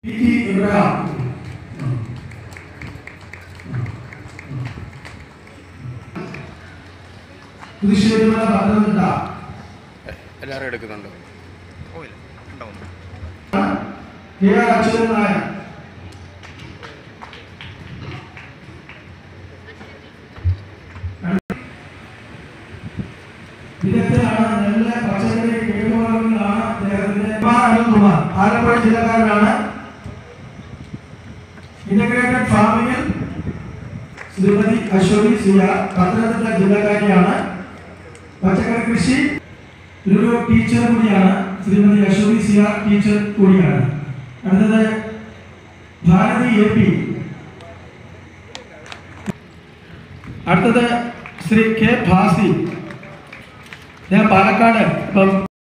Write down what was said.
P T Ibrahim Puthusserimala Pathanamthitta എല്ലാവരും എടുക്കുന്നുണ്ട് ഓയില്ല ഉണ്ടാവും കെ ആർ അച്യുതൻ നായർ വിദഗ്ധനാണ് നെല്ല് പച്ചക്കറി കേടുപാടുകളാണ് അദ്ദേഹത്തിന്റെ കുമാർ അനിൽകുമാർ ആലപ്പുഴ ജില്ലക്കാരനാണ് ഇന്റഗ്രേറ്റഡ് ഫാമിംഗിൽ ശ്രീമതി അശ്വതി സിയ പത്തനംതിട്ട ജില്ലക്കാരിയാണ് പച്ചക്കറി കൃഷി ഒരു ടീച്ചർ കൂടിയാണ് ശ്രീമതി അശ്വതി സിയ ടീച്ചർ കൂടിയാണ് അടുത്തത് ഭാരതി എ പി അടുത്തത് ശ്രീ കെ ഭാസി ഞാൻ പാലക്കാട് ഇപ്പം